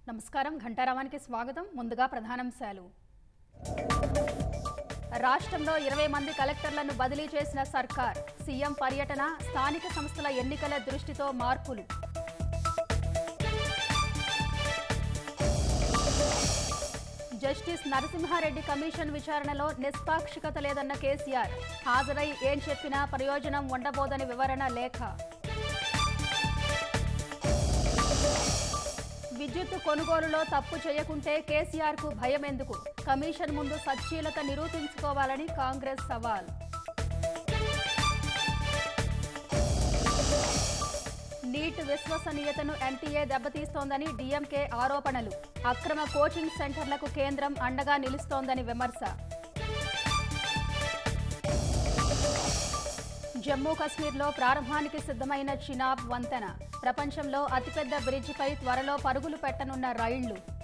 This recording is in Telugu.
నమస్కారం ఘంటారావానికి స్వాగతం ముందుగా ప్రధానాంశాలు రాష్ట్రంలో ఇరవై మంది కలెక్టర్లను బదిలీ చేసిన సర్కార్ సీఎం పర్యటన స్థానిక సంస్థల ఎన్నికల దృష్టితో మార్పులు జస్టిస్ నరసింహారెడ్డి కమిషన్ విచారణలో నిష్పాక్షికత లేదన్న కేసీఆర్ హాజరై ఏం చెప్పినా ప్రయోజనం ఉండబోదని వివరణ లేఖ విద్యుత్ కొనుగోలులో తప్పు చేయకుంటే కేసీఆర్ కు భయం ఎందుకు కమిషన్ ముందు సచ్చీలత నిరూపించుకోవాలని కాంగ్రెస్ సవాల్ నీట్ విశ్వసనీయతను ఎన్టీఏ దెబ్బతీస్తోందని డీఎంకే ఆరోపణలు అక్రమ కోచింగ్ సెంటర్లకు కేంద్రం అండగా నిలుస్తోందని విమర్శ జమ్మూ కశ్మీర్లో ప్రారంభానికి సిద్ధమైన చినాబ్ వంతెన ప్రపంచంలో అతిపెద్ద బ్రిడ్జిపై త్వరలో పరుగులు పెట్టనున్న రైళ్లు